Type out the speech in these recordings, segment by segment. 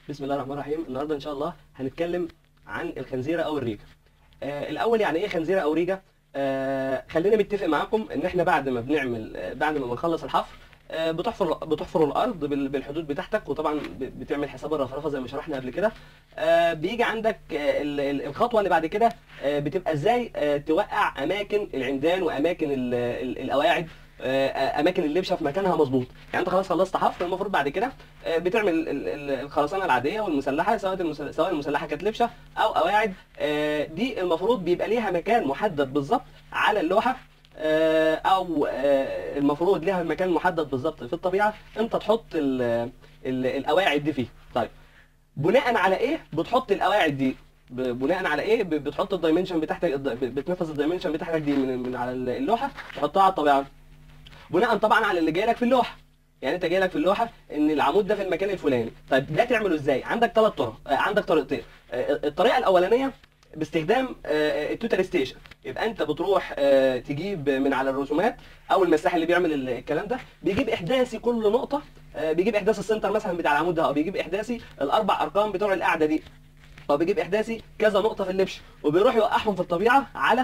بسم الله الرحمن الرحيم النهارده ان شاء الله هنتكلم عن الخنزيره او الريجه آه الاول يعني ايه خنزيره او ريجه آه خلينا متفق معاكم ان احنا بعد ما بنعمل آه بعد ما بنخلص الحفر آه بتحفر بتحفر الارض بال- بالحدود بتاعتك وطبعا ب- بتعمل حساب الرفرفه زي ما شرحنا قبل كده آه بيجي عندك آه ال- ال- الخطوه اللي بعد كده آه بتبقى ازاي آه توقع اماكن العمدان واماكن ال- ال- القواعد آه، اماكن اللبشه في مكانها مظبوط يعني انت خلاص خلصت حفر المفروض بعد كده آه، بتعمل ال- ال- الخرسانه العاديه والمسلحه سواء المس- سواء المسلحه كانت لبشه او قواعد آه، دي المفروض بيبقى ليها مكان محدد بالظبط على اللوحه آه، او آه، المفروض ليها مكان محدد بالظبط في الطبيعه انت تحط ال- ال- القواعد دي فيه طيب بناء على ايه بتحط القواعد دي ب- بناء على ايه ب- بتحط الدايمنشن بتاعتك الد- بتنفذ الدايمنشن بتاعتك دي من من على اللوحه تحطها على الطبيعه بناء طبعا على اللي جاي لك في اللوحه يعني انت جاي لك في اللوحه ان العمود ده في المكان الفلاني طيب ده تعمله ازاي عندك ثلاث طرق آه، عندك طريقتين آه، الطريقه الاولانيه باستخدام آه، التوتال ستيشن يبقى انت بتروح آه، تجيب من على الرسومات او المساح اللي بيعمل ال- الكلام ده بيجيب احداثي كل نقطه آه، بيجيب احداث السنتر مثلا بتاع العمود ده او بيجيب احداثي الاربع ارقام بتوع القاعده دي هو بيجيب احداثي كذا نقطه في اللبش وبيروح يوقعهم في الطبيعه على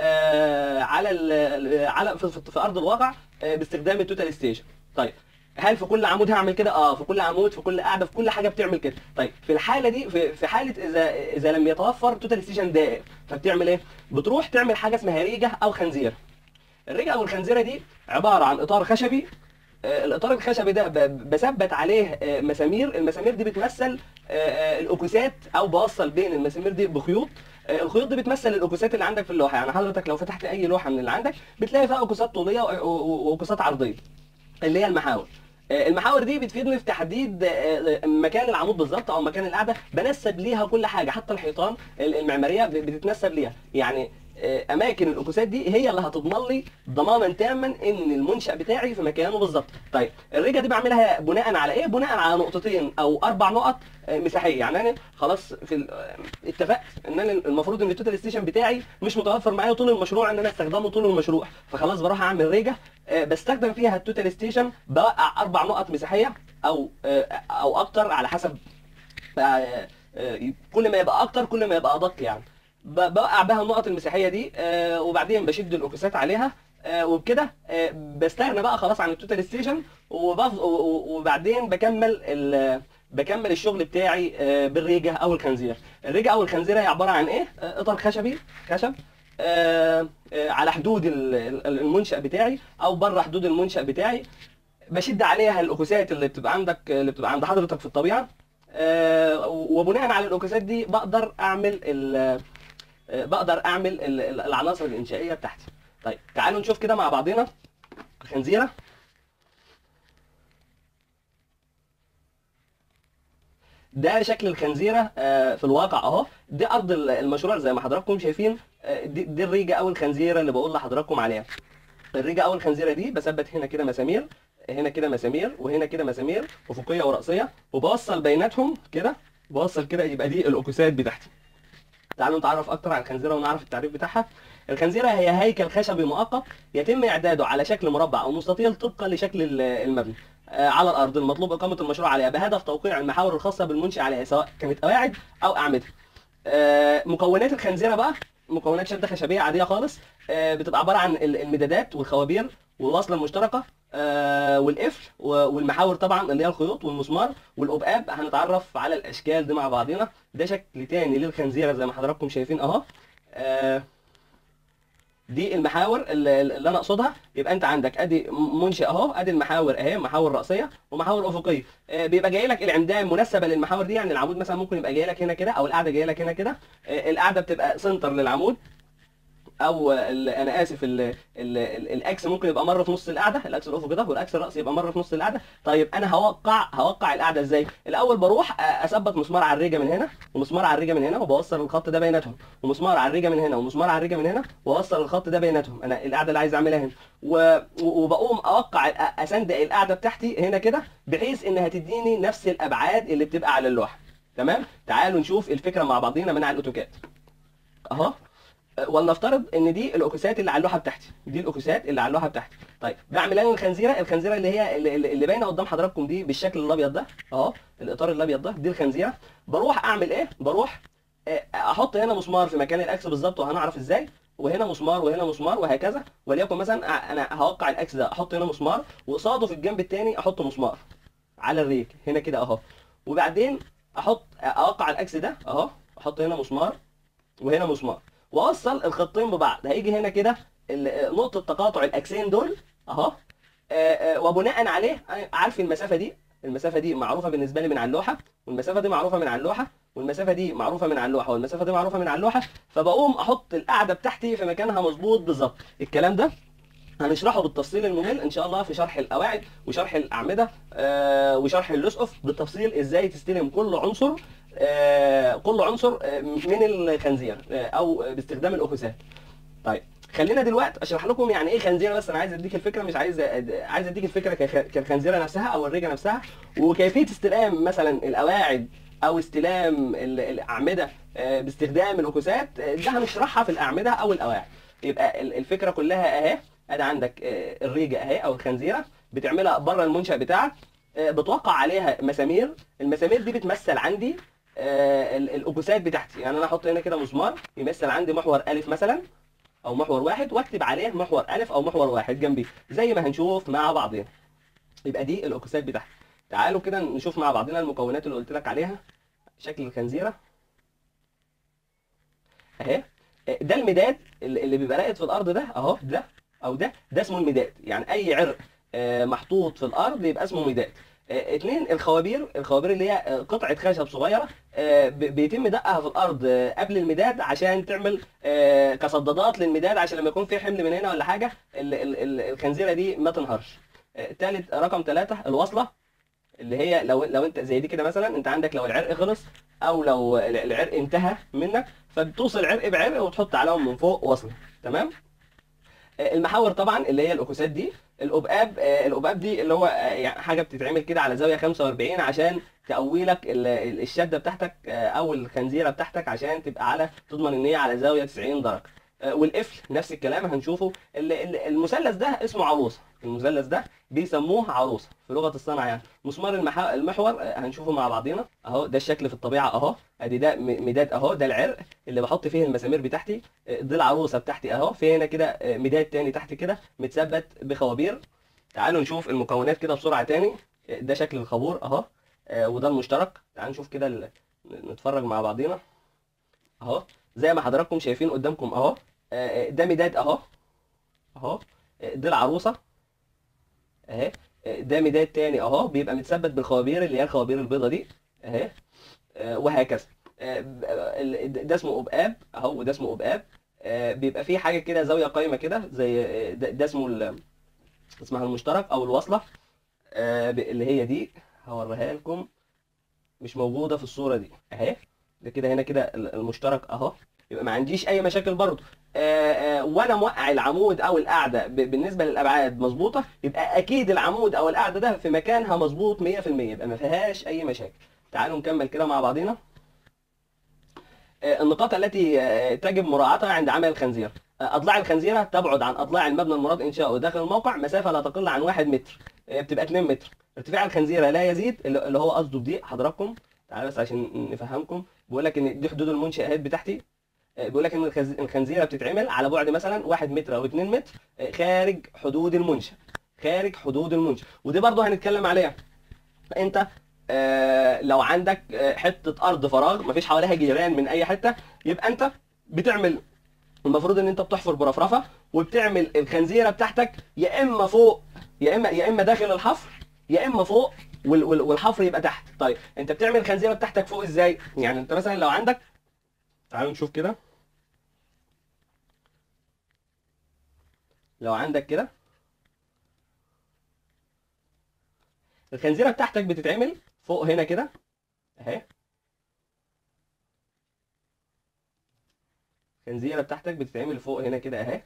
آه على ال ال- على في, في, في ارض الواقع آه باستخدام التوتال ستيشن طيب هل في كل عمود هعمل كده اه في كل عمود في كل قاعده في كل حاجه بتعمل كده طيب في الحاله دي في, في حاله اذا اذا لم يتوفر توتال ستيشن دائم فبتعمل ايه بتروح تعمل حاجه اسمها ريجه او خنزير الريجه او الخنزيره دي عباره عن اطار خشبي آه، الاطار الخشبي ده ب- بثبت عليه آه، مسامير المسامير دي بتمثل آه، آه، الاوكوسات او بوصل بين المسامير دي بخيوط آه، الخيوط دي بتمثل الاوكوسات اللي عندك في اللوحه يعني حضرتك لو فتحت اي لوحه من اللي عندك بتلاقي فيها اوكوسات طوليه و- و- واوكوسات عرضيه اللي هي المحاور آه، المحاور دي بتفيدني في تحديد آه، مكان العمود بالظبط او مكان القاعده بنسب ليها كل حاجه حتى الحيطان المعماريه بتتنسب ليها يعني آه، اماكن الاوكوسات دي هي اللي هتضمن لي ضمانا تاما ان المنشا بتاعي في مكانه بالظبط طيب الريجه دي بعملها بناء على ايه بناء على نقطتين او اربع نقط آه، مساحيه يعني انا خلاص في ال- آه، اتفقت ان انا المفروض ان التوتال ستيشن بتاعي مش متوفر معايا طول المشروع ان انا استخدمه طول المشروع فخلاص بروح اعمل ريجه آه، بستخدم فيها التوتال ستيشن بوقع اربع نقط مساحيه او آه، او اكتر على حسب آه، آه، كل ما يبقى اكتر كل ما يبقى ادق يعني ب- بوقع بها النقط المساحيه دي آه، وبعدين بشد الاوكسات عليها آه، وبكده آه، بستغنى بقى خلاص عن التوتال ستيشن وبف- و- و- وبعدين بكمل ال- بكمل الشغل بتاعي آه، بالريجه او الخنزير الريجه او الخنزيره هي عباره عن ايه آه، اطار خشبي خشب آه، آه، على حدود ال- ال- المنشأ بتاعي او بره حدود المنشأ بتاعي بشد عليها الاوكسات اللي بتبقى عندك اللي بتبقى عند حضرتك في الطبيعه آه، وبناء على الاوكسات دي بقدر اعمل ال- آه، بقدر اعمل ال- ال- العناصر الانشائيه بتاعتي طيب تعالوا نشوف كده مع بعضنا الخنزيره ده شكل الخنزيره آه، في الواقع اهو دي ارض ال- المشروع زي ما حضراتكم شايفين آه، دي, دي الريجه او الخنزيره اللي بقول لحضراتكم عليها الريجه او الخنزيره دي بثبت هنا كده مسامير هنا كده مسامير وهنا كده مسامير افقيه وراسيه وبوصل بيناتهم كده بوصل كده يبقى دي الاوكسات بتاعتي تعالوا نتعرف اكتر على الخنزيره ونعرف التعريف بتاعها الخنزيره هي هيكل خشبي مؤقت يتم اعداده على شكل مربع او مستطيل طبقا لشكل ال- المبنى آه، على الارض المطلوب اقامه المشروع عليها بهدف توقيع المحاور الخاصه بالمنشئ عليها سواء كانت قواعد او اعمده آه، مكونات الخنزيره بقى مكونات شده خشبيه عاديه خالص آه، بتبقى عباره عن ال- المدادات والخوابير والوصله المشتركه آه، والقفل و- والمحاور طبعا اللي هي الخيوط والمسمار والابقاب هنتعرف على الاشكال دي مع بعضنا ده شكل تاني للخنزيره زي ما حضراتكم شايفين اهو آه، دي المحاور اللي, اللي انا اقصدها يبقى انت عندك ادي منشئ اهو ادي المحاور اهي محاور راسيه ومحاور افقيه آه، بيبقى جاي لك العمدان مناسبه للمحاور دي يعني العمود مثلا ممكن يبقى جاي لك هنا كده او القاعده جايه لك هنا كده آه، القاعده بتبقى سنتر للعمود او ال- انا اسف ال ال ال الاكس ممكن يبقى مره في نص القعده الاكس الافقي ده والاكس الراسي يبقى مره في نص القعده طيب انا هوقع هوقع القعده ازاي الاول بروح أ- اثبت مسمار على الريجه من هنا ومسمار على الريجه من هنا وبوصل الخط ده بيناتهم ومسمار على الريجه من هنا ومسمار على الريجه من هنا واوصل الخط ده بيناتهم انا القعده اللي عايز اعملها هنا و- و- وبقوم اوقع أ- اسندق القعده بتاعتي هنا كده بحيث انها تديني نفس الابعاد اللي بتبقى على اللوحه تمام تعالوا نشوف الفكره مع بعضينا من على الاوتوكاد اهو آه، ولنفترض ان دي الاوكسات اللي على اللوحه بتاعتي دي الاوكسات اللي على اللوحه بتاعتي طيب بعمل انا الخنزيره الخنزيره اللي هي اللي, اللي اللي باينه قدام حضراتكم دي بالشكل الابيض ده اهو الاطار الابيض ده دي الخنزيره بروح اعمل ايه بروح آه، احط هنا مسمار في مكان الاكس بالظبط وهنعرف ازاي وهنا مسمار وهنا مسمار وهكذا وليكن مثلا أ- انا هوقع الاكس ده احط هنا مسمار وقصاده في الجنب التاني احط مسمار على الريك هنا كده اهو وبعدين احط اوقع الاكس ده اهو احط هنا مسمار وهنا مسمار واوصل الخطين ببعض هيجي هنا كده ال- نقطه تقاطع الاكسين دول اهو آه، آه، وبناء عليه أنا عارف المسافه دي المسافه دي معروفه بالنسبه لي من على اللوحه والمسافه دي معروفه من على اللوحه والمسافه دي معروفه من على اللوحه والمسافه دي معروفه من على اللوحه فبقوم احط القاعده بتاعتي في مكانها مظبوط بالظبط الكلام ده هنشرحه بالتفصيل الممل ان شاء الله في شرح القواعد وشرح الاعمده آه وشرح الاسقف بالتفصيل ازاي تستلم كل عنصر آه كل عنصر آه، من الخنزير آه او باستخدام الاوكسات طيب خلينا دلوقتي اشرح لكم يعني ايه خنزيره بس انا عايز اديك الفكره مش عايز أد- عايز اديك الفكره كخ- كالخنزيره نفسها او الريجه نفسها وكيفيه استلام مثلا القواعد او استلام ال- الاعمده آه، باستخدام الاوكسات آه، ده هنشرحها في الاعمده او القواعد يبقى ال- الفكره كلها اهي ادي عندك آه، الريجه اهي او الخنزيره بتعملها بره المنشا بتاعك آه، بتوقع عليها مسامير المسامير دي بتمثل عندي آه، ال- الاوكسات بتاعتي يعني انا احط هنا كده مسمار يمثل عندي محور الف مثلا او محور واحد واكتب عليه محور الف او محور واحد جنبي زي ما هنشوف مع بعضنا يبقى دي الاوكسات بتاعتي تعالوا كده نشوف مع بعضنا المكونات اللي قلت لك عليها شكل الخنزيره اهي ده المداد اللي اللي بيبقى راقد في الارض ده اهو ده او ده ده اسمه المداد يعني اي عرق آه، محطوط في الارض يبقى اسمه مداد آه، اتنين الخوابير الخوابير اللي هي آه، قطعه خشب صغيره آه، ب- بيتم دقها في الارض آه، قبل المداد عشان تعمل آه، كصدادات للمداد عشان لما يكون في حمل من هنا ولا حاجه ال- ال- ال- الخنزيره دي ما تنهارش آه، تالت رقم ثلاثة الوصله اللي هي لو لو انت زي دي كده مثلا انت عندك لو العرق خلص او لو ال- العرق انتهى منك فبتوصل عرق بعرق وتحط عليهم من فوق وصله تمام آه، المحاور طبعا اللي هي الاوكسات دي القباب آه، القباب دي اللي هو آه، يعني حاجه بتتعمل كده على زاويه 45 عشان تقوي لك ال- ال- الشده بتاعتك آه، او الخنزيره بتاعتك عشان تبقى على تضمن ان هي على زاويه 90 درجه آه، والقفل نفس الكلام هنشوفه ال- ال- المثلث ده اسمه عروسه المثلث ده بيسموه عروسه في لغه الصنعه يعني مسمار المحا... المحور آه، هنشوفه مع بعضينا اهو ده الشكل في الطبيعه اهو ادي ده م- مداد اهو ده العرق اللي بحط فيه المسامير بتاعتي آه، دي العروسه بتاعتي اهو في هنا كده آه، مداد تاني تحت كده متثبت بخوابير تعالوا نشوف المكونات كده بسرعه تاني آه، ده شكل الخابور اهو آه، وده المشترك تعالوا نشوف كده ال- نتفرج مع بعضينا اهو زي ما حضراتكم شايفين قدامكم اهو آه، ده مداد اهو اهو آه، دي العروسه اهي آه، ده مداد تاني اهو بيبقى متثبت بالخوابير اللي هي الخوابير البيضه دي اهي آه، وهكذا آه، ب- آه، ال- ده اسمه قبقاب اهو وده اسمه قبقاب آه، بيبقى فيه حاجه كده زاويه قايمه كده زي آه، ده, ده اسمه ال- اسمها المشترك او الوصله آه، ب- اللي هي دي هوريها لكم مش موجوده في الصوره دي اهي ده كده هنا كده ال- المشترك اهو يبقى ما عنديش اي مشاكل برضه آه، آه، وانا موقع العمود او القاعده ب- بالنسبه للابعاد مظبوطه يبقى اكيد العمود او القاعده ده في مكانها مظبوط 100% يبقى ما فيهاش اي مشاكل تعالوا نكمل كده مع بعضينا آه، النقاط التي آه، تجب مراعاتها عند عمل الخنزير آه، اضلاع الخنزيره تبعد عن اضلاع المبنى المراد انشاؤه داخل الموقع مسافه لا تقل عن 1 متر آه، بتبقى 2 متر ارتفاع الخنزيره لا يزيد اللي اللي هو قصده بدي حضراتكم تعالى بس عشان نفهمكم بيقول لك ان دي حدود المنشآت بتاعتي آه، بيقول لك ان الخز- الخنزيره بتتعمل على بعد مثلا 1 متر او 2 متر آه، خارج حدود المنشأ خارج حدود المنشأ ودي برضه هنتكلم عليها انت آه، لو عندك آه، حته ارض فراغ مفيش حواليها جيران من اي حته يبقى انت بتعمل المفروض ان انت بتحفر برفرفه وبتعمل الخنزيره بتاعتك يا اما فوق يا اما يا اما داخل الحفر يا اما فوق وال- وال- والحفر يبقى تحت طيب انت بتعمل الخنزيره بتاعتك فوق ازاي يعني انت مثلا لو عندك تعالوا نشوف كده لو عندك كده الخنزيره بتاعتك بتتعمل فوق هنا كده اهي الخنزيره بتاعتك بتتعمل فوق هنا كده اهي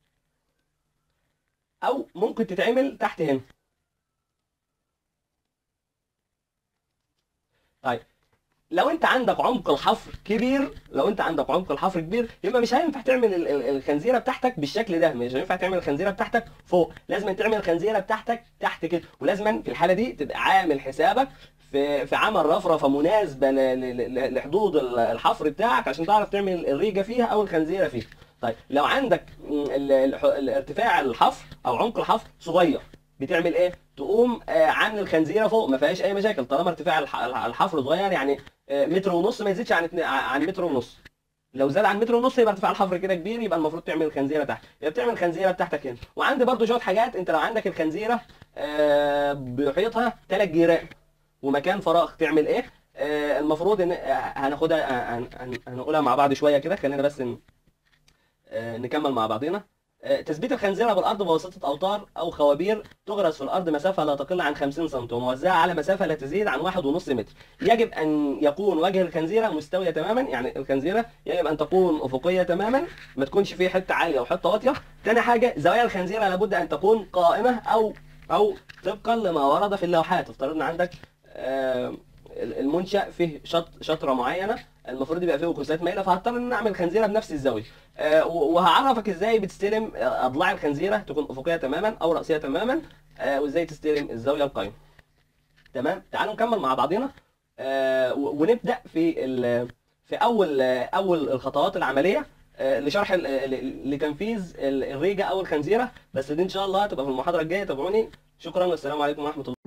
او ممكن تتعمل تحت هنا طيب لو انت عندك عمق الحفر كبير لو انت عندك عمق الحفر كبير يبقى مش هينفع تعمل ال- ال- الخنزيره بتاعتك بالشكل ده مش هينفع تعمل الخنزيره بتاعتك فوق لازم تعمل الخنزيره بتاعتك تحت كده ولازم في الحاله دي تبقى عامل حسابك في في عمل رفرفه مناسبه ل- ل- ل- لحدود ال- الحفر بتاعك عشان تعرف تعمل الريجه فيها او الخنزيره فيها طيب لو عندك م، ال- الح- الارتفاع الحفر او عمق الحفر صغير بتعمل ايه تقوم آه، عامل الخنزيره فوق ما فيهاش اي مشاكل طالما ارتفاع الح- الح- الحفر صغير يعني آه، متر ونص ما يزيدش عن اتنين- عن متر ونص لو زاد عن متر ونص يبقى ارتفاع الحفر كده كبير يبقى المفروض تعمل الخنزيره تحت يبقى بتعمل الخنزيره بتاعتك هنا وعندي برضو شويه حاجات انت لو عندك الخنزيره آه، بيحيطها ثلاث جيران ومكان فراغ تعمل ايه آه، المفروض ان آه، هناخدها آه، هن- هن- هنقولها مع بعض شويه كده خلينا بس ن- آه، نكمل مع بعضينا آه، تثبيت الخنزيره بالارض بواسطه اوتار او خوابير تغرس في الارض مسافه لا تقل عن 50 سم وموزعه على مسافه لا تزيد عن 1.5 متر يجب ان يكون وجه الخنزيره مستويه تماما يعني الخنزيره يجب ان تكون افقيه تماما ما تكونش فيه حته عاليه وحته واطيه تاني حاجه زوايا الخنزيره لابد ان تكون قائمه او او طبقا لما ورد في اللوحات افترضنا عندك آه، المنشأ فيه شط شطرة معينة المفروض يبقى فيه وكوسات مايلة فهضطر ان أنا اعمل خنزيرة بنفس الزاوية آه، و- وهعرفك ازاي بتستلم آه، اضلاع الخنزيرة تكون افقية تماما او رأسية تماما آه، وازاي تستلم الزاوية القايمة تمام تعالوا نكمل مع بعضنا آه، و- ونبدأ في ال- في اول آه، اول الخطوات العملية آه، لشرح ال- ل- لتنفيذ ال- الريجة او الخنزيرة بس دي ان شاء الله هتبقى في المحاضرة الجاية تابعوني شكرا والسلام عليكم ورحمة الله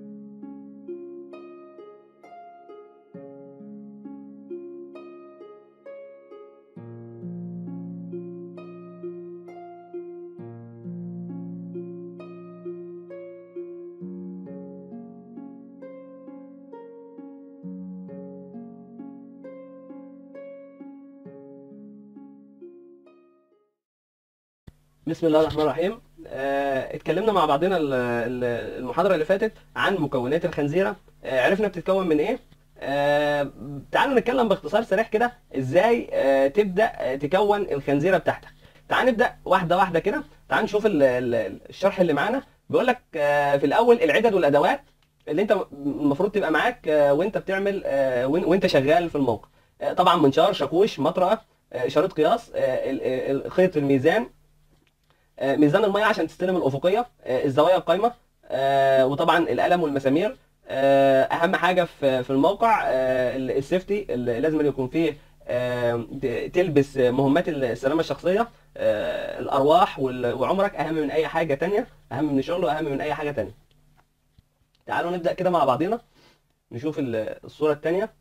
بسم الله الرحمن الرحيم آه، اتكلمنا مع بعضنا ال- ال- المحاضرة اللي فاتت عن مكونات الخنزيرة آه، عرفنا بتتكون من ايه آه، تعالوا نتكلم باختصار سريع كده ازاي آه، تبدأ آه، تكون الخنزيرة بتاعتك تعال نبدأ واحدة واحدة كده تعال نشوف ال- ال- الشرح اللي معانا بيقول لك آه، في الأول العدد والأدوات اللي انت المفروض تبقى معاك آه، وانت بتعمل آه، وإن- وانت شغال في الموقع آه، طبعا منشار شاكوش مطرقة آه، شريط قياس آه، ال- ال- خيط الميزان آه، ميزان الميه عشان تستلم الافقيه آه، الزوايا القايمه آه، وطبعا القلم والمسامير آه، اهم حاجه في في الموقع آه، ال- السيفتي اللي لازم يكون فيه آه، ت- تلبس مهمات السلامه الشخصيه آه، الارواح وال- وعمرك اهم من اي حاجه تانية اهم من الشغل واهم من اي حاجه تانية تعالوا نبدا كده مع بعضينا نشوف ال- الصوره الثانيه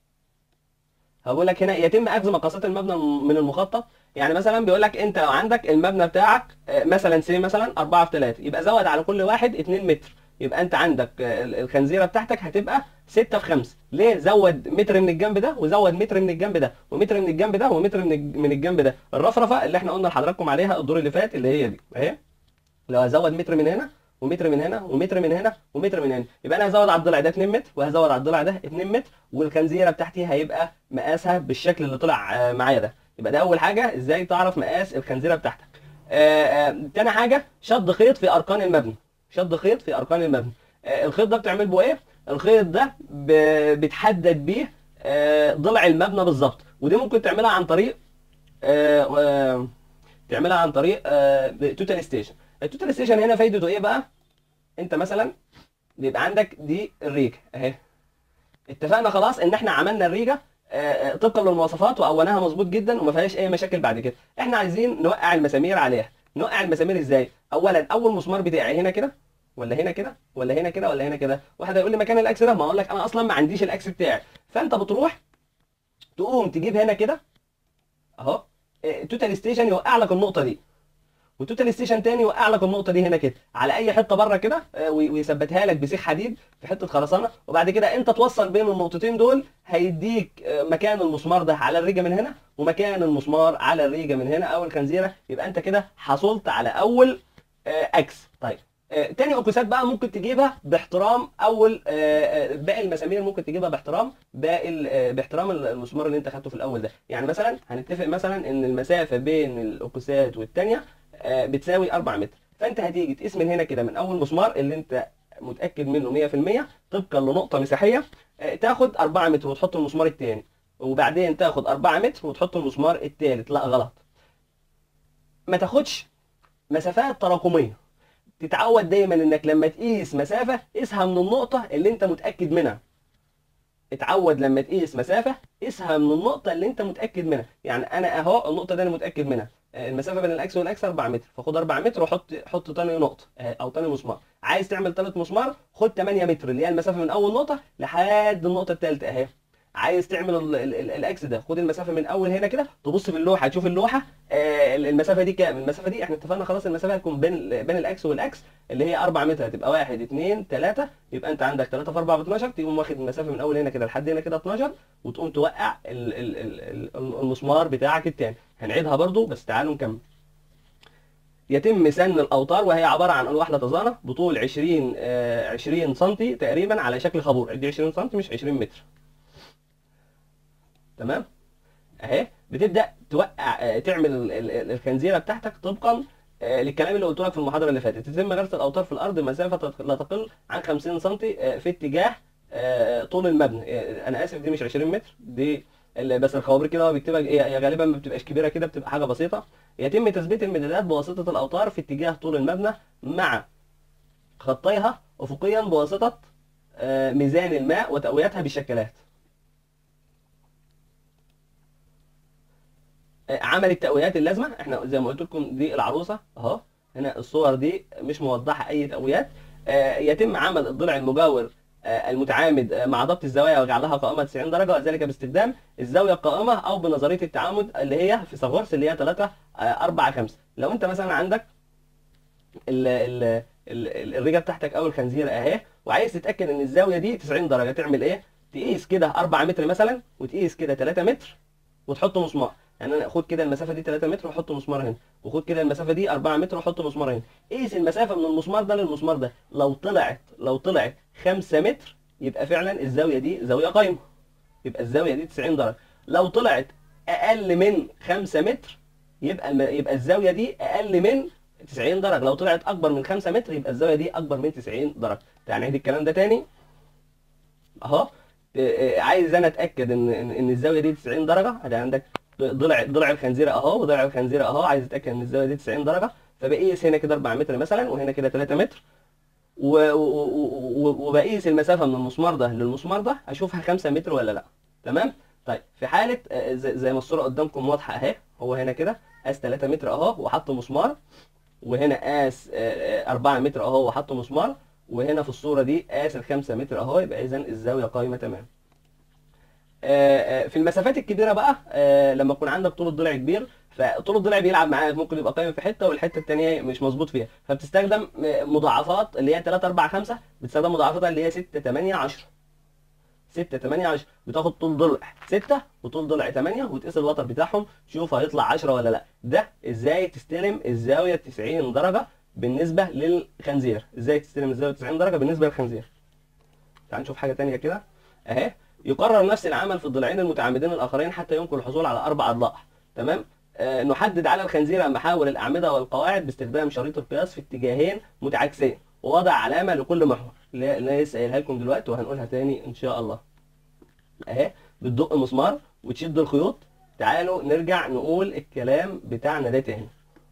هقول لك هنا يتم اخذ مقاسات المبنى من المخطط يعني مثلا بيقول لك انت لو عندك المبنى بتاعك آه، مثلا سي مثلا 4 في 3 يبقى زود على كل واحد 2 متر يبقى انت عندك آه، ال- الخنزيره بتاعتك هتبقى 6 في 5 ليه زود متر من الجنب ده وزود متر من الجنب ده ومتر من الجنب ده ومتر من الج- من الجنب ده الرفرفه اللي احنا قلنا لحضراتكم عليها الدور اللي فات اللي هي دي اهي لو هزود متر من هنا ومتر من هنا ومتر من هنا ومتر من هنا يبقى انا هزود على الضلع ده 2 متر وهزود على الضلع ده 2 متر والخنزيره بتاعتي هيبقى مقاسها بالشكل اللي طلع آه، معايا ده يبقى ده اول حاجه ازاي تعرف مقاس الخنزيره بتاعتك آه، آه، تاني حاجه شد خيط في اركان المبنى شد خيط في اركان المبنى آه، الخيط ده بتعمل بيه ايه الخيط ده ب- بتحدد بيه آه، ضلع المبنى بالظبط ودي ممكن تعملها عن طريق آه، آه، تعملها عن طريق توتال ستيشن التوتال ستيشن هنا فايدته ايه بقى انت مثلا بيبقى عندك دي الريجه اهي اتفقنا خلاص ان احنا عملنا الريجه آه، آه، طبقا للمواصفات وقوناها مظبوط جدا وما فيهاش اي مشاكل بعد كده احنا عايزين نوقع المسامير عليها نوقع المسامير ازاي اولا اول مسمار بتاعي هنا كده ولا هنا كده ولا هنا كده ولا هنا كده واحد هيقول لي مكان الاكس ده ما اقول لك انا اصلا ما عنديش الاكس بتاعي فانت بتروح تقوم تجيب هنا كده اهو توتال ستيشن يوقع لك النقطه دي وتوتال ستيشن تاني يوقع لك النقطه دي هنا كده على اي حته بره كده آه، وي- ويثبتها لك بسيخ حديد في حته خرسانه وبعد كده انت توصل بين النقطتين دول هيديك آه، مكان المسمار ده على الريجه من هنا ومكان المسمار على الريجه من هنا او الخنزيره يبقى انت كده حصلت على اول آه، اكس طيب آه، تاني اوكسات بقى ممكن تجيبها باحترام اول آه، آه، باقي المسامير ممكن تجيبها باحترام باقي ال- آه، باحترام المسمار اللي انت خدته في الاول ده يعني مثلا هنتفق مثلا ان المسافه بين الاوكسات والتانيه آه، بتساوي 4 متر فانت هتيجي تقيس من هنا كده من اول مسمار اللي انت متاكد منه 100% طبقا لنقطه مساحيه آه، تاخد 4 متر وتحط المسمار الثاني وبعدين تاخد 4 متر وتحط المسمار الثالث لا غلط ما تاخدش مسافات تراكميه تتعود دايما انك لما تقيس مسافه قيسها من النقطه اللي انت متاكد منها اتعود لما تقيس مسافه قيسها من النقطه اللي انت متاكد منها يعني انا اهو النقطه دي انا متاكد منها آه، المسافه بين الاكس والاكس 4 متر فخد 4 متر وحط حط تاني نقطه آه، او تاني مسمار عايز تعمل ثالث مسمار خد 8 متر اللي هي المسافه من اول نقطه لحد النقطه الثالثه اهي عايز تعمل ال- ال- ال- الاكس ده خد المسافه من اول هنا كده تبص في اللوحه تشوف اللوحه آه، المسافه دي كام المسافه دي احنا اتفقنا خلاص المسافه هتكون بين بين الاكس والاكس اللي هي 4 متر هتبقى 1 2 3 يبقى انت عندك 3 في 4 ب 12 تقوم واخد المسافه من اول هنا كده لحد هنا كده 12 وتقوم توقع ال- ال- ال- ال- المسمار بتاعك التاني هنعيدها برضو بس تعالوا نكمل يتم سن الاوتار وهي عباره عن الواح لتزانه بطول 20 آه، 20 سم تقريبا على شكل خابور دي 20 سم مش 20 متر تمام اهي بتبدا توقع آه، تعمل ال- ال- ال- الخنزيره بتاعتك طبقا آه، للكلام اللي قلت لك في المحاضره اللي فاتت تتم غرس الاوتار في الارض مسافه تت- لا تقل عن 50 سم آه، في اتجاه آه، طول المبنى آه، انا اسف دي مش 20 متر دي ال- بس الخوابير كده هو بيكتبها هي هي غالبا ما بتبقاش كبيره كده بتبقى حاجه بسيطه يتم تثبيت المدادات بواسطه الاوتار في اتجاه طول المبنى مع خطيها افقيا بواسطه آه، ميزان الماء وتقويتها بالشكلات آه، عمل التقويات اللازمه احنا زي ما قلت لكم دي العروسه اهو هنا الصور دي مش موضحه اي تقويات آه، يتم عمل الضلع المجاور آه، المتعامد آه، مع ضبط الزوايا وجعلها قائمه 90 درجه وذلك باستخدام الزاويه القائمه او بنظريه التعامد اللي هي فيثاغورس اللي هي 3 4 5 لو انت مثلا عندك ال ال ال- الرجه بتاعتك او الخنزيره اهي وعايز تتاكد ان الزاويه دي 90 درجه تعمل ايه تقيس كده 4 متر مثلا وتقيس كده 3 متر وتحط مسمار يعني انا خد كده المسافه دي 3 متر واحط مسمار هنا وخد كده المسافه دي 4 متر واحط مسمار هنا قيس المسافه من المسمار ده للمسمار ده لو طلعت لو طلعت 5 متر يبقى فعلا الزاويه دي زاويه قايمه يبقى الزاويه دي 90 درجه لو طلعت اقل من 5 متر يبقى الم... يبقى الزاويه دي اقل من 90 درجه لو طلعت اكبر من 5 متر يبقى الزاويه دي اكبر من 90 درجه تعال نعيد الكلام ده تاني اهو إيه، عايز انا اتاكد ان ان إن الزاويه دي 90 درجه ادي عندك ضلع ضلع الخنزيره اهو وضلع الخنزيره اهو عايز اتاكد ان الزاويه دي 90 درجه فبقيس هنا كده 4 متر مثلا وهنا كده 3 متر و- و- و- و- وبقيس المسافه من المسمار ده للمسمار ده اشوفها 5 متر ولا لا تمام طيب في حاله آه، زي زي ما الصوره قدامكم واضحه اهي هو هنا كده قاس 3 متر اهو وحط مسمار وهنا قاس 4 متر اهو وحط مسمار وهنا في الصوره دي قاس ال 5 متر اهو يبقى اذا الزاويه قايمه تمام آه، آه، في المسافات الكبيره بقى آه، لما يكون عندك طول الضلع كبير فطول الضلع بيلعب معاك ممكن يبقى قايم في حته والحته الثانيه مش مظبوط فيها فبتستخدم آه، مضاعفات اللي هي 3 4 5 بتستخدم مضاعفاتها اللي هي 6 8 10 6 8 10 بتاخد طول ضلع 6 وطول ضلع 8 وتقيس الوتر بتاعهم تشوف هيطلع 10 ولا لا ده ازاي تستلم الزاويه 90 درجه بالنسبه للخنزير ازاي تستلم الزاويه 90 درجه بالنسبه للخنزير تعال نشوف حاجه ثانيه كده اهي يقرر نفس العمل في الضلعين المتعامدين الاخرين حتى يمكن الحصول على اربع اضلاع تمام آه نحدد على الخنزيره محاور الاعمده والقواعد باستخدام شريط القياس في اتجاهين متعاكسين ووضع علامه لكل محور اللي اللي لسه قايلها لكم دلوقتي وهنقولها تاني ان شاء الله اهي بتدق مسمار وتشد الخيوط تعالوا نرجع نقول الكلام بتاعنا ده تاني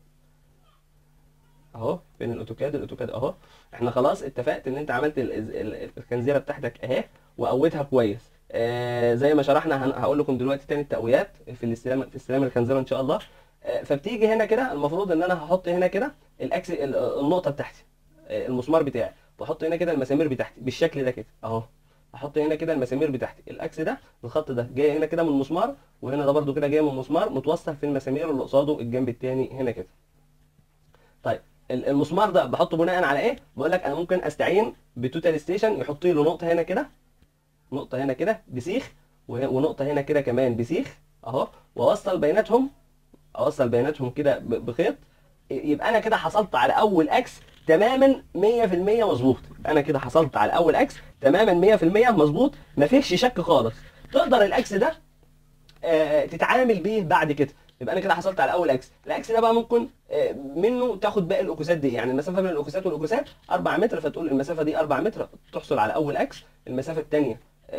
اهو فين الاوتوكاد الاوتوكاد اهو احنا خلاص اتفقت ان انت عملت ال- ال- الخنزيره بتاعتك اهي وقوتها كويس آه زي ما شرحنا هن- هقول لكم دلوقتي تاني التقويات في الاستلام في استلام الخنزيره ان شاء الله آه فبتيجي هنا كده المفروض ان انا هحط هنا كده الاكس ال- النقطه بتاعتي آه المسمار بتاعي واحط هنا كده المسامير بتاعتي بالشكل ده كده اهو احط هنا كده المسامير بتاعتي الاكس ده الخط ده جاي هنا كده من المسمار وهنا ده برده كده جاي من المسمار متوصل في المسامير اللي قصاده الجنب التاني هنا كده طيب ال- المسمار ده بحطه بناء على ايه بقول لك انا ممكن استعين بتوتال ستيشن يحط لي نقطه هنا كده نقطه هنا كده بسيخ وه- ونقطه هنا كده كمان بسيخ اهو واوصل بيناتهم اوصل بيناتهم كده ب- بخيط يبقى انا كده حصلت على اول اكس تماما 100% مظبوط انا كده حصلت على اول اكس تماما 100% مظبوط ما فيهش شك خالص تقدر الاكس ده آه، تتعامل بيه بعد كده يبقى انا كده حصلت على اول اكس الاكس ده بقى ممكن آه، منه تاخد باقي الاكوسات دي يعني المسافه بين الاكوسات والاكوسات 4 متر فتقول المسافه دي 4 متر تحصل على اول اكس المسافه الثانيه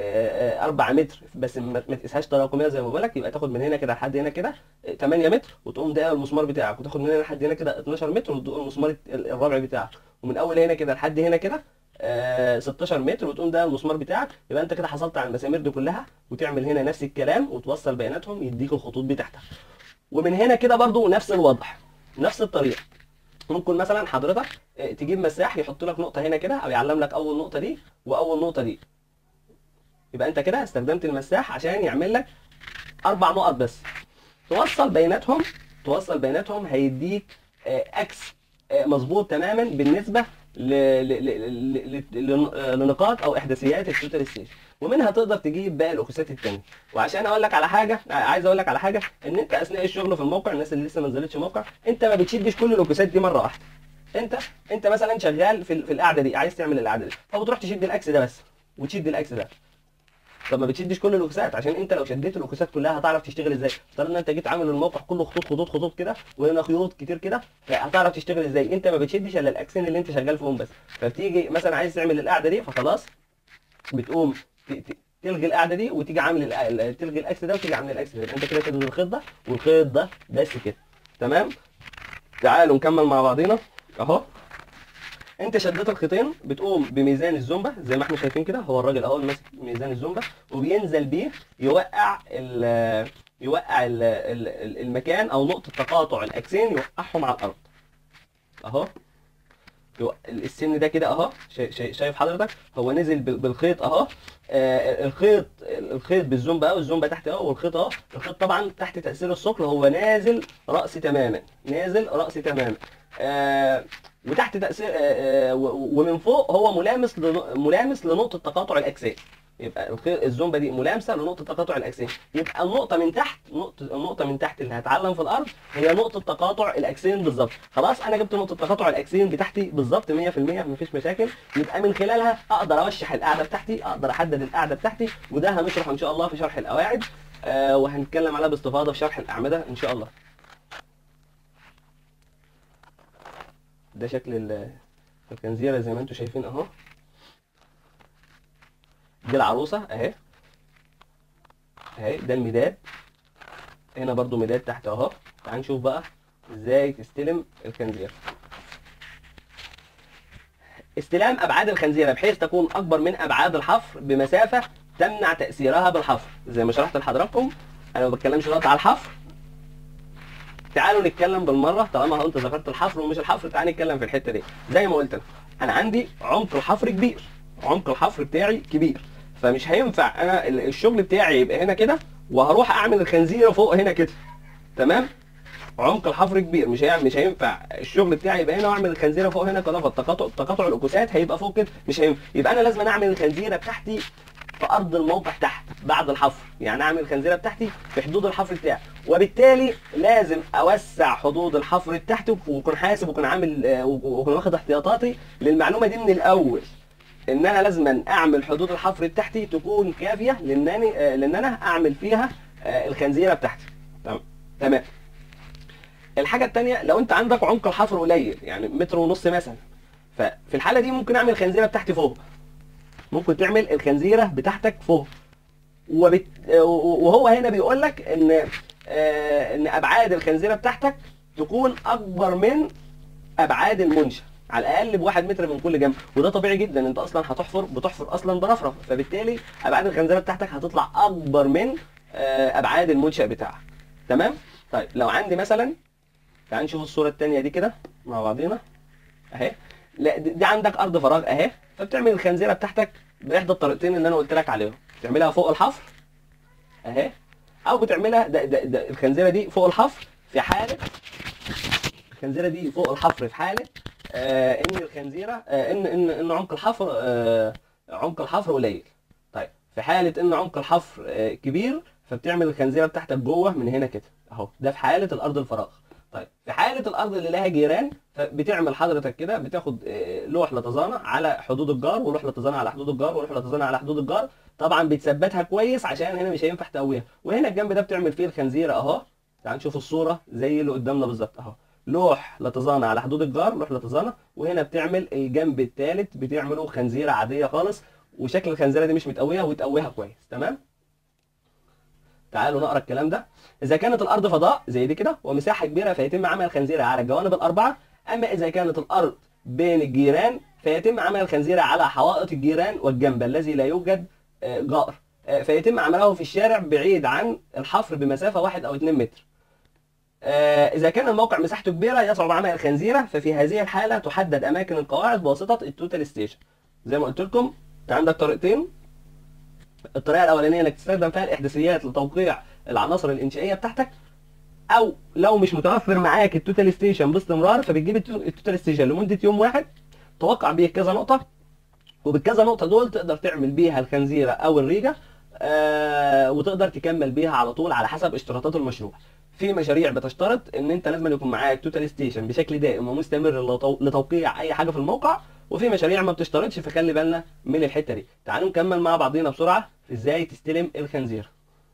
4 متر بس ما ما تقيسهاش تراكميه زي ما بقول لك يبقى تاخد من هنا كده لحد هنا كده آه، 8 متر وتقوم داير المسمار بتاعك وتاخد من هنا لحد هنا كده 12 متر وتدق المسمار الت- الرابع بتاعك ومن اول هنا كده لحد هنا كده آه، 16 متر وتقوم ده المسمار بتاعك يبقى انت كده حصلت على المسامير دي كلها وتعمل هنا نفس الكلام وتوصل بياناتهم يديك الخطوط بتاعتك ومن هنا كده برضو نفس الوضع نفس الطريقه ممكن مثلا حضرتك آه، تجيب مساح يحط لك نقطه هنا كده او يعلم لك اول نقطه دي واول نقطه دي يبقى انت كده استخدمت المساح عشان يعمل لك اربع نقط بس توصل بياناتهم توصل بياناتهم هيديك آه، اكس آه، مظبوط تماما بالنسبه ل... ل... ل... ل... ل... آه، لنقاط او احداثيات التوتال ستيشن ومنها تقدر تجيب باقي الاكوسات التانية وعشان اقول لك على حاجه آه، عايز اقول لك على حاجه ان انت اثناء الشغل في الموقع الناس اللي لسه ما نزلتش موقع انت ما بتشدش كل الاكوسات دي مره واحده انت انت مثلا شغال في, ال- في القعده دي عايز تعمل القعده دي فبتروح تشد الاكس ده بس وتشد الاكس ده طب ما بتشدش كل الاوكسات عشان انت لو شديت الاوكسات كلها هتعرف تشتغل ازاي افترض ان انت جيت عامل الموقع كله خطوط خطوط خطوط كده وهنا خيوط كتير كده هتعرف تشتغل ازاي انت ما بتشدش الا الاكسين اللي انت شغال فيهم بس فبتيجي مثلا عايز تعمل القعده دي فخلاص بتقوم ت- ت- تلغي القعده دي وتيجي عامل الأ- ال- تلغي الاكس ده وتيجي عامل الاكس ده يبقى انت كده تلغي الخيط ده والخيط ده بس كده تمام تعالوا نكمل مع بعضينا اهو انت شديت الخيطين بتقوم بميزان الزومبا زي ما احنا شايفين كده هو الراجل اهو اللي ماسك ميزان الزومبا وبينزل بيه يوقع ال يوقع ال ال المكان او نقطه تقاطع الاكسين يوقعهم على الارض اهو يوق- السن ده كده اهو شا- شا- شايف حضرتك هو نزل بال- بالخيط اهو آه، الخيط الخيط بالزومبا اهو الزومبا تحت اهو والخيط اهو الخيط طبعا تحت تاثير الثقل هو نازل راسي تماما نازل راسي تماما آه، وتحت تاثير آه، آه، و- ومن فوق هو ملامس لن- ملامس لنقطه تقاطع الاجسام يبقى الخير الزومبا دي ملامسه لنقطه تقاطع الاجسام يبقى النقطه من تحت نقطه النقطه من تحت اللي هتعلم في الارض هي نقطه تقاطع الاجسام بالظبط خلاص انا جبت نقطه تقاطع الاجسام بتاعتي بالظبط 100% مفيش مشاكل يبقى من خلالها اقدر اوشح القاعده بتاعتي اقدر احدد القاعده بتاعتي وده هنشرح ان شاء الله في شرح القواعد آه وهنتكلم عليها باستفاضه في شرح الاعمده ان شاء الله ده شكل ال- الكنزيره زي ما انتم شايفين اهو دي العروسه اهي اهي ده المداد هنا برضو مداد تحت اهو تعال نشوف بقى ازاي تستلم الخنزيره استلام ابعاد الخنزيره بحيث تكون اكبر من ابعاد الحفر بمسافه تمنع تاثيرها بالحفر زي ما شرحت لحضراتكم انا ما بتكلمش دلوقتي على الحفر تعالوا نتكلم بالمره طالما هو انت ذكرت الحفر ومش الحفر تعال نتكلم في الحته دي زي ما قلت لك انا عندي عمق الحفر كبير عمق الحفر بتاعي كبير فمش هينفع انا ال- الشغل بتاعي يبقى هنا كده وهروح اعمل الخنزيره فوق هنا كده تمام عمق الحفر كبير مش هي... مش هينفع الشغل بتاعي يبقى هنا واعمل الخنزيره فوق هنا كده فالتقاطع تقاطع الاكوسات هيبقى فوق كده مش هينفع يبقى انا لازم اعمل الخنزيره بتاعتي في ارض الموقع تحت بعد الحفر يعني اعمل الخنزيره بتاعتي في حدود الحفر بتاعي وبالتالي لازم اوسع حدود الحفر بتاعتي واكون حاسب واكون عامل آه، واكون واخد احتياطاتي للمعلومه دي من الاول ان انا لازم اعمل حدود الحفر بتاعتي تكون كافيه لانني آه، لان انا اعمل فيها آه، الخنزيره بتاعتي تمام تمام الحاجه الثانيه لو انت عندك عمق الحفر قليل يعني متر ونص مثلا ففي الحاله دي ممكن اعمل الخنزيره بتاعتي فوق ممكن تعمل الخنزيره بتاعتك فوق وبت... وهو هنا بيقول لك ان آه، ان ابعاد الخنزيره بتاعتك تكون اكبر من ابعاد المنشا على الاقل بواحد متر من كل جنب وده طبيعي جدا انت اصلا هتحفر بتحفر اصلا برفرف فبالتالي ابعاد الخنزيره بتاعتك هتطلع اكبر من آه، ابعاد المنشا بتاعك تمام طيب لو عندي مثلا تعال نشوف الصوره الثانيه دي كده مع بعضينا اهي لا دي دي عندك ارض فراغ اهي فبتعمل الخنزيره بتاعتك باحدى الطريقتين اللي انا قلت لك عليهم تعملها فوق الحفر اهي او بتعملها ده ده ده الخنزيره دي فوق الحفر في حاله الخنزيره دي فوق الحفر في حاله آه ان الخنزيره آه ان ان ان عمق الحفر آه عمق الحفر قليل طيب في حاله ان عمق الحفر آه كبير فبتعمل الخنزيره بتاعتك جوه من هنا كده اهو ده في حاله الارض الفراغ طيب في حاله الارض اللي لها جيران فبتعمل حضرتك كده بتاخد آه، لوح لتزانه على حدود الجار ولوح لتزانه على حدود الجار ولوح لتزانه على حدود الجار طبعا بتثبتها كويس عشان هنا مش هينفع تقويها وهنا الجنب ده بتعمل فيه الخنزيره اهو تعال نشوف الصوره زي اللي قدامنا بالظبط اهو لوح لطزانه على حدود الجار لوح لطزانه وهنا بتعمل الجنب الثالث بتعمله خنزيره عاديه خالص وشكل الخنزيره دي مش متقويه وتقويها كويس تمام تعالوا نقرا الكلام ده اذا كانت الارض فضاء زي دي كده ومساحه كبيره فيتم عمل الخنزيره على الجوانب الاربعه اما اذا كانت الارض بين الجيران فيتم عمل الخنزيره على حوائط الجيران والجنب الذي لا يوجد آه، جار آه، فيتم عمله في الشارع بعيد عن الحفر بمسافه 1 او 2 متر آه، اذا كان الموقع مساحته كبيره يصعب عمل الخنزيره ففي هذه الحاله تحدد اماكن القواعد بواسطه التوتال ستيشن زي ما قلت لكم انت عندك طريقتين الطريقه الاولانيه انك تستخدم فيها الاحداثيات لتوقيع العناصر الانشائيه بتاعتك او لو مش متوفر معاك التوتال ستيشن باستمرار فبتجيب التو- التوتال ستيشن لمده يوم واحد توقع بيه كذا نقطه وبالكذا نقطه دول تقدر تعمل بيها الخنزيره او الريجه آه وتقدر تكمل بيها على طول على حسب اشتراطات المشروع في مشاريع بتشترط ان انت لازم يكون معاك توتال ستيشن بشكل دائم ومستمر لتو- لتوقيع اي حاجه في الموقع وفي مشاريع ما بتشترطش فخلي بالنا من الحته دي تعالوا نكمل مع بعضينا بسرعه في ازاي تستلم الخنزير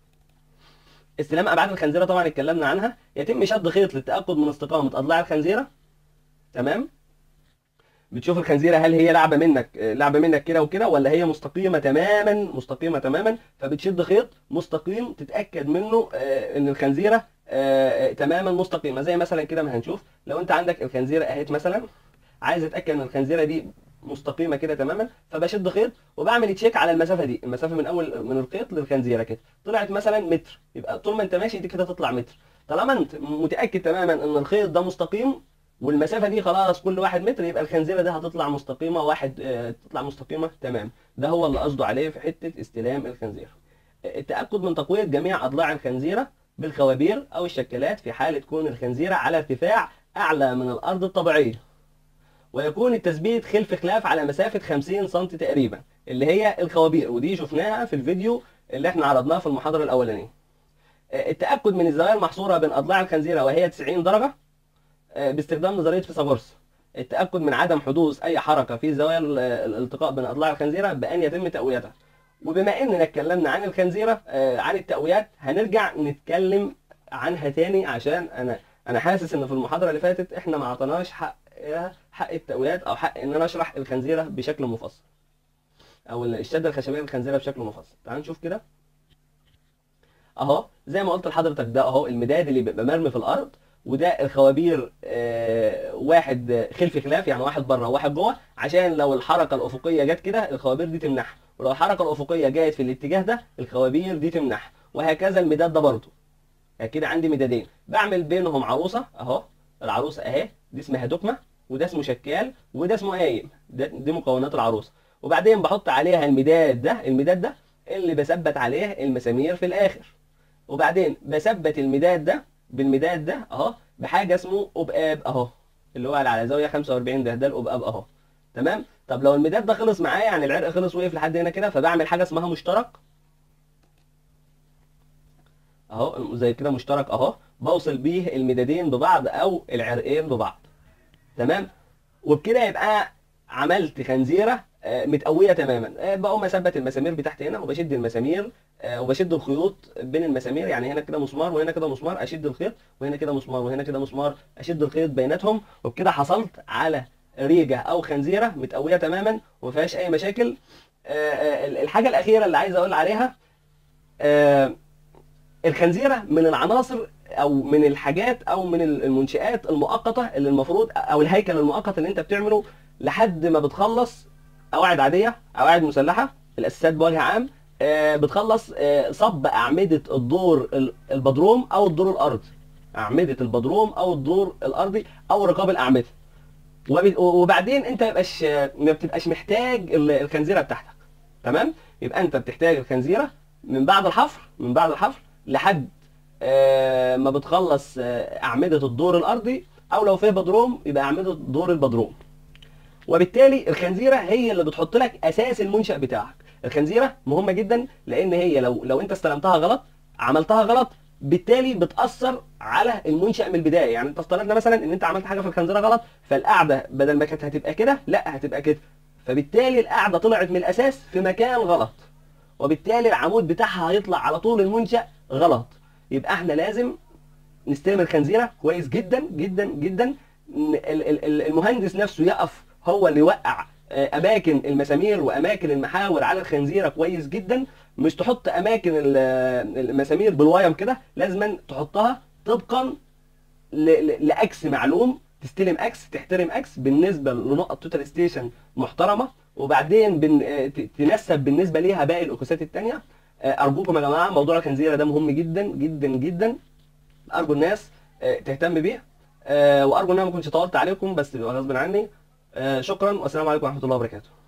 استلام ابعاد الخنزيره طبعا اتكلمنا عنها يتم شد خيط للتاكد من استقامه اضلاع الخنزيره تمام بتشوف الخنزيره هل هي لعبه منك آه، لعبه منك كده وكده ولا هي مستقيمه تماما مستقيمه تماما فبتشد خيط مستقيم تتاكد منه آه، ان الخنزيره آه، آه، تماما مستقيمه زي مثلا كده ما هنشوف لو انت عندك الخنزيره اهيت مثلا عايز اتاكد ان الخنزيره دي مستقيمه كده تماما فبشد خيط وبعمل تشيك على المسافه دي المسافه من اول من الخيط للخنزيره كده طلعت مثلا متر يبقى طول ما انت ماشي دي كده تطلع متر طالما انت متاكد تماما ان الخيط ده مستقيم والمسافه دي خلاص كل واحد متر يبقى الخنزيره دي هتطلع مستقيمه واحد آه، تطلع مستقيمه تمام ده هو اللي قصده عليه في حته استلام الخنزيره التاكد من تقويه جميع اضلاع الخنزيره بالخوابير او الشكلات في حاله كون الخنزيره على ارتفاع اعلى من الارض الطبيعيه ويكون التثبيت خلف خلاف على مسافه 50 سم تقريبا اللي هي الخوابير ودي شفناها في الفيديو اللي احنا عرضناه في المحاضره الاولانيه التاكد من الزوايا المحصوره بين اضلاع الخنزيره وهي 90 درجه آه، باستخدام نظريه فيثاغورس التاكد من عدم حدوث اي حركه في زوايا ال- الالتقاء بين اضلاع الخنزيره بان يتم تقويتها وبما اننا اتكلمنا عن الخنزيره آه، عن التقويات هنرجع نتكلم عنها تاني عشان انا انا حاسس ان في المحاضره اللي فاتت احنا ما اعطيناش حق حق التقويات او حق ان انا اشرح الخنزيره بشكل مفصل او الشده الخشبيه للخنزيره بشكل مفصل تعال نشوف كده اهو زي ما قلت لحضرتك ده اهو المداد اللي بيبقى مرمي في الارض وده الخوابير آه، واحد آه، خلف خلاف يعني واحد بره وواحد جوه عشان لو الحركه الافقيه جت كده الخوابير دي تمنعها ولو الحركه الافقيه جت في الاتجاه ده الخوابير دي تمنعها وهكذا المداد ده برضه يعني كده عندي مدادين بعمل بينهم عروسه اهو العروسه اهي دي اسمها دكمه وده اسمه شكال وده اسمه قايم ده دي مكونات العروسه وبعدين بحط عليها المداد ده المداد ده اللي بثبت عليه المسامير في الاخر وبعدين بثبت المداد ده بالمداد ده اهو بحاجه اسمه قبقاب اهو اللي هو على زاويه 45 ده ده القبقاب اهو تمام طب لو المداد ده خلص معايا يعني العرق خلص وقف لحد هنا كده فبعمل حاجه اسمها مشترك اهو زي كده مشترك اهو بوصل بيه المدادين ببعض او العرقين ببعض تمام وبكده يبقى عملت خنزيره آه، متقويه تماما آه، بقوم اثبت المسامير بتاعت هنا وبشد المسامير آه، وبشد الخيوط بين المسامير يعني هنا كده مسمار وهنا كده مسمار اشد الخيط وهنا كده مسمار وهنا كده مسمار اشد الخيط بيناتهم وبكده حصلت على ريجه او خنزيره متقويه تماما وما فيهاش اي مشاكل آه، آه، الحاجه الاخيره اللي عايز اقول عليها آه، الخنزيره من العناصر او من الحاجات او من المنشآت المؤقته اللي المفروض او الهيكل المؤقت اللي انت بتعمله لحد ما بتخلص قواعد عاديه قواعد مسلحه الاساسات بوجه عام آه، بتخلص آه، صب اعمده الدور ال- البدروم او الدور الارضي اعمده البدروم او الدور الارضي او رقاب الاعمده وب- وبعدين انت مبقاش ما بتبقاش محتاج ال- الخنزيره بتاعتك تمام يبقى انت بتحتاج الخنزيره من بعد الحفر من بعد الحفر لحد آه، ما بتخلص آه، اعمده الدور الارضي او لو فيه بدروم يبقى اعمده دور البدروم وبالتالي الخنزيره هي اللي بتحط لك اساس المنشا بتاعك الخنزيره مهمه جدا لان هي لو لو انت استلمتها غلط عملتها غلط بالتالي بتاثر على المنشا من البدايه يعني انت افترضنا مثلا ان انت عملت حاجه في الخنزيره غلط فالقاعده بدل ما كانت هتبقى كده لا هتبقى كده فبالتالي القاعده طلعت من الاساس في مكان غلط وبالتالي العمود بتاعها هيطلع على طول المنشا غلط يبقى احنا لازم نستلم الخنزيره كويس جدا جدا جدا ن- ال- ال- ال- المهندس نفسه يقف هو اللي يوقع آه، اماكن المسامير واماكن المحاور على الخنزيره كويس جدا مش تحط اماكن ال- المسامير بالوايم كده لازما تحطها طبقا ل- ل- لاكس معلوم تستلم اكس تحترم اكس بالنسبه لنقط توتال ستيشن محترمه وبعدين بن... آه، ت- تنسب بالنسبه ليها باقي الاكوسات الثانيه ارجوكم يا جماعه موضوع الخنزيره ده مهم جدا جدا جدا ارجو الناس آه، تهتم بيه آه، وارجو ان انا ما كنتش طولت عليكم بس بيبقى غصب عني آه، شكرا والسلام عليكم ورحمه الله وبركاته